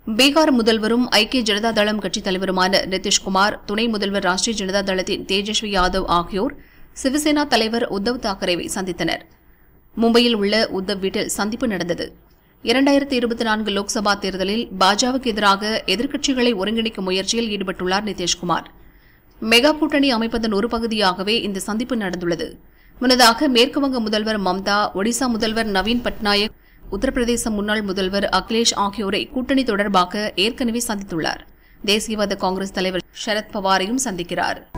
பீகார் முதல்வரும் ஐக்கிய ஜனதா தளம் கட்சித் தலைவருமான நிதிஷ்குமார் துணை முதல்வர் ராஷ்டிரிய ஜனதா தளத்தின் தேஜஸ்வி யாதவ் ஆகியோர் சிவசேனா தலைவர் உத்தவ் தாக்கரேவை சந்தித்தனர் மும்பையில் உள்ள உத்தவ் வீட்டில் சந்திப்பு நடந்தது இரண்டாயிரத்தி இருபத்தி நான்கு லோக்சபா தேர்தலில் பாஜகவுக்கு எதிராக எதிர்க்கட்சிகளை ஒருங்கிணைக்கும் முயற்சியில் ஈடுபட்டுள்ளார் நிதிஷ்குமார் மெகா கூட்டணி அமைப்பதன் ஒரு பகுதியாகவே இந்த சந்திப்பு நடந்துள்ளது முன்னதாக மேற்குவங்க முதல்வர் மம்தா ஒடிசா முதல்வர் நவீன் பட்நாயக் உத்தரப்பிரதேச முன்னாள் முதல்வர் அகிலேஷ் ஆகியோரை கூட்டணி தொடர்பாக ஏற்கனவே சந்தித்துள்ளார் தேசியவாத காங்கிரஸ் தலைவர் சரத் பவாரையும் சந்திக்கிறார்